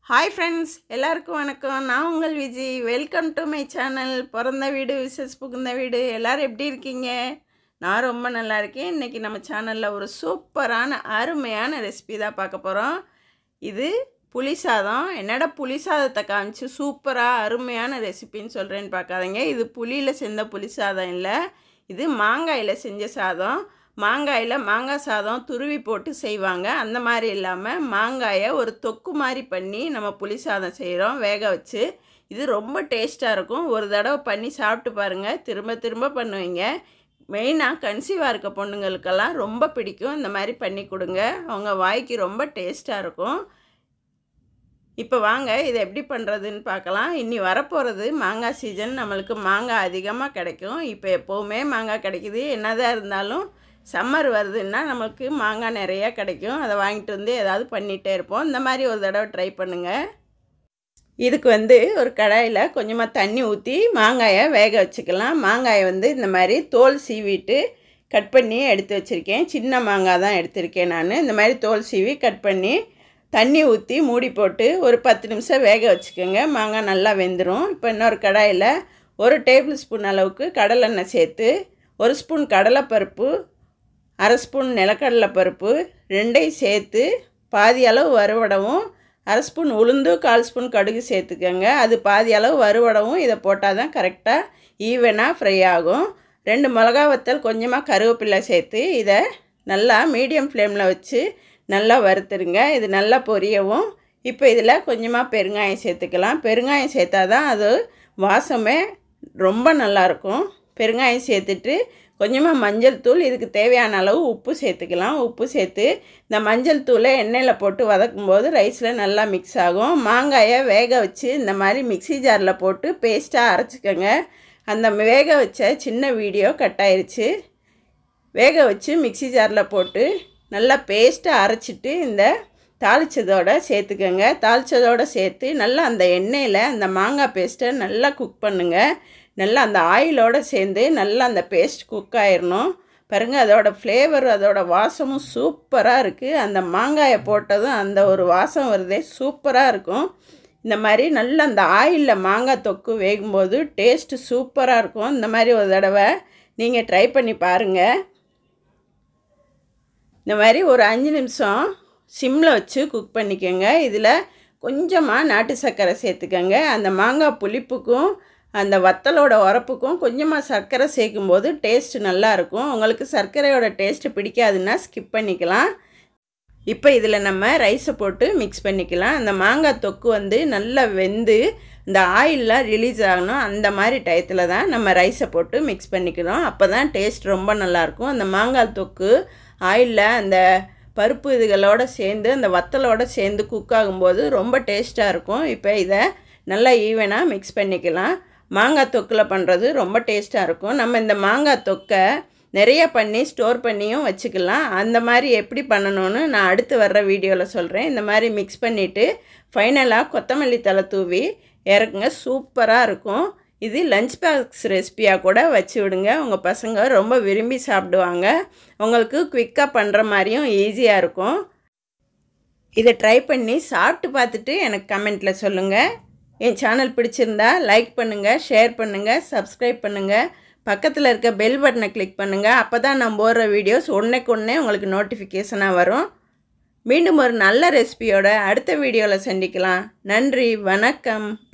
hi friends எல்லாருக்கும் வணக்கம் நான் உங்கள் Viji welcome to my channel பிறந்த வீடு விசஸ் புகுந்த வீடு எல்லோரும் எப்படி இருக்கீங்க நான் ரொம்ப நல்லா இருக்கேன் இன்றைக்கி நம்ம சேனலில் ஒரு சூப்பரான அருமையான ரெசிபி தான் பார்க்க போகிறோம் இது புளி சாதம் என்னடா புளி சாதத்தை காமிச்சு சூப்பராக அருமையான ரெசிபின்னு சொல்கிறேன்னு பார்க்காதீங்க இது புளியில் செஞ்ச புளி சாதம் இல்லை இது மாங்காயில் செஞ்ச சாதம் மாங்காயில் மாங்காய் சாதம் துருவி போட்டு செய்வாங்க அந்த மாதிரி இல்லாமல் மாங்காயை ஒரு தொக்கு மாதிரி பண்ணி நம்ம புளி சாதம் செய்கிறோம் வேக வச்சு இது ரொம்ப டேஸ்ட்டாக இருக்கும் ஒரு தடவை பண்ணி சாப்பிட்டு பாருங்கள் திரும்ப திரும்ப பண்ணுவீங்க மெயினாக கன்சீவாக இருக்க பொண்ணுங்களுக்கெல்லாம் ரொம்ப பிடிக்கும் இந்த மாதிரி பண்ணி கொடுங்க அவங்க வாய்க்கு ரொம்ப டேஸ்ட்டாக இருக்கும் இப்போ வாங்க இதை எப்படி பண்ணுறதுன்னு பார்க்கலாம் இனி வரப்போகிறது மாங்காய் சீசன் நம்மளுக்கு மாங்காய் அதிகமாக கிடைக்கும் இப்போ எப்போவுமே மாங்காய் கிடைக்குது என்னதான் இருந்தாலும் சம்மர் வருதுன்னா நமக்கு மாங்காய் நிறையா கிடைக்கும் அதை வாங்கிட்டு வந்து ஏதாவது பண்ணிகிட்டே இருப்போம் இந்த மாதிரி ஒரு தடவை ட்ரை பண்ணுங்கள் இதுக்கு வந்து ஒரு கடாயில் கொஞ்சமாக தண்ணி ஊற்றி மாங்காயை வேக வச்சுக்கலாம் மாங்காயை வந்து இந்த மாதிரி தோல் சீவிட்டு கட் பண்ணி எடுத்து வச்சுருக்கேன் சின்ன மாங்காய் தான் எடுத்திருக்கேன் நான் இந்த மாதிரி தோல் சீவி கட் பண்ணி தண்ணி ஊற்றி மூடி போட்டு ஒரு பத்து நிமிஷம் வேக வச்சுக்கோங்க மாங்காய் நல்லா வெந்துடும் இப்போ இன்னொரு கடாயில் ஒரு டேபிள் ஸ்பூன் அளவுக்கு கடலெண்ணெய் சேர்த்து ஒரு ஸ்பூன் கடலைப்பருப்பு அரை ஸ்பூன் நிலக்கடலை பருப்பு ரெண்டையும் சேர்த்து பாதி அளவு வறுவடவும் அரை ஸ்பூன் உளுந்து கால் ஸ்பூன் கடுகு சேர்த்துக்கோங்க அது பாதி அளவு வறுவடவும் இதை போட்டால் தான் கரெக்டாக ஈவனாக ஃப்ரை ஆகும் ரெண்டு மிளகா வத்தல் கொஞ்சமாக கருவேப்பிலை சேர்த்து இதை நல்லா மீடியம் ஃப்ளேமில் வச்சு நல்லா வறுத்துருங்க இது நல்லா பொரியவும் இப்போ இதில் கொஞ்சமாக பெருங்காயம் சேர்த்துக்கலாம் பெருங்காயம் சேர்த்தா தான் அது வாசமே ரொம்ப நல்லாயிருக்கும் பெருங்காயம் சேர்த்துட்டு கொஞ்சமாக மஞ்சள் தூள் இதுக்கு தேவையான அளவு உப்பு சேர்த்துக்கலாம் உப்பு சேர்த்து இந்த மஞ்சள் தூளை எண்ணெயில் போட்டு வதக்கும் போது ரைஸில் நல்லா மிக்ஸ் ஆகும் மாங்காயை வேக வச்சு இந்த மாதிரி மிக்சி ஜாரில் போட்டு பேஸ்ட்டாக அரைச்சிக்கோங்க அந்த வேக வச்ச சின்ன வீடியோ கட் ஆயிடுச்சு வேக வச்சு மிக்சி ஜாரில் போட்டு நல்லா பேஸ்ட்டாக அரைச்சிட்டு இந்த தாளித்ததோட சேர்த்துக்கோங்க தாளித்ததோடு சேர்த்து நல்லா அந்த எண்ணெயில் அந்த மாங்காய் பேஸ்ட்டை நல்லா குக் பண்ணுங்கள் நல்லா அந்த ஆயிலோடு சேர்ந்து நல்லா அந்த பேஸ்ட் குக் ஆயிடணும் பாருங்கள் அதோட ஃப்ளேவர் அதோட வாசமும் சூப்பராக இருக்குது அந்த மாங்காயை போட்டதும் அந்த ஒரு வாசம் வருதே சூப்பராக இருக்கும் இந்த மாதிரி நல்லா அந்த ஆயிலில் மாங்காய் தொக்கு வேகும்போது டேஸ்ட்டு சூப்பராக இருக்கும் இந்த மாதிரி ஒரு தடவை நீங்கள் ட்ரை பண்ணி பாருங்கள் இந்த மாதிரி ஒரு அஞ்சு நிமிஷம் சிம்மில் வச்சு குக் பண்ணிக்கோங்க இதில் கொஞ்சமாக நாட்டு சர்க்கரை சேர்த்துக்கோங்க அந்த மாங்காய் புளிப்புக்கும் அந்த வத்தலோட உரப்புக்கும் கொஞ்சமாக சர்க்கரை சேர்க்கும்போது டேஸ்ட்டு நல்லாயிருக்கும் உங்களுக்கு சர்க்கரையோட டேஸ்ட்டு பிடிக்காதுன்னா ஸ்கிப் பண்ணிக்கலாம் இப்போ இதில் நம்ம ரைஸை போட்டு மிக்ஸ் பண்ணிக்கலாம் அந்த மாங்காய் தொக்கு வந்து நல்லா வெந்து இந்த ஆயிலெலாம் ரிலீஸ் ஆகணும் அந்த மாதிரி டயத்தில் தான் நம்ம ரைஸை போட்டு மிக்ஸ் பண்ணிக்கிறோம் அப்போ தான் டேஸ்ட் ரொம்ப நல்லாயிருக்கும் அந்த மாங்காய் தொக்கு ஆயிலில் அந்த பருப்பு இதுகளோடு சேர்ந்து அந்த வத்தலோடு சேர்ந்து குக் ஆகும்போது ரொம்ப டேஸ்ட்டாக இருக்கும் இப்போ இதை நல்லா ஈவனாக மிக்ஸ் பண்ணிக்கலாம் மாங்காய் தொக்கில் பண்ணுறது ரொம்ப டேஸ்ட்டாக இருக்கும் நம்ம இந்த மாங்காய் தொக்கை நிறைய பண்ணி ஸ்டோர் பண்ணியும் வச்சுக்கலாம் அந்த மாதிரி எப்படி பண்ணணும்னு நான் அடுத்து வர்ற வீடியோவில் சொல்கிறேன் இந்த மாதிரி மிக்ஸ் பண்ணிவிட்டு ஃபைனலாக கொத்தமல்லி தலை தூவி இறக்குங்க சூப்பராக இருக்கும் இது லஞ்ச் பாக்ஸ் ரெசிப்பியாக கூட வச்சு விடுங்க உங்கள் பசங்க ரொம்ப விரும்பி சாப்பிடுவாங்க உங்களுக்கு குவிக்காக பண்ணுற மாதிரியும் ஈஸியாக இருக்கும் இதை ட்ரை பண்ணி சாப்பிட்டு பார்த்துட்டு எனக்கு கமெண்ட்டில் சொல்லுங்கள் என் சேனல் பிடிச்சிருந்தா லைக் பண்ணுங்கள் ஷேர் பண்ணுங்கள் சப்ஸ்கிரைப் பண்ணுங்கள் பக்கத்தில் இருக்க பெல் பட்டனை கிளிக் பண்ணுங்கள் அப்போ தான் நான் போடுற வீடியோஸ் ஒன்றைக்கு ஒன்றே உங்களுக்கு நோட்டிஃபிகேஷனாக வரும் மீண்டும் ஒரு நல்ல ரெசிபியோட அடுத்த வீடியோவில் சந்திக்கலாம் நன்றி வணக்கம்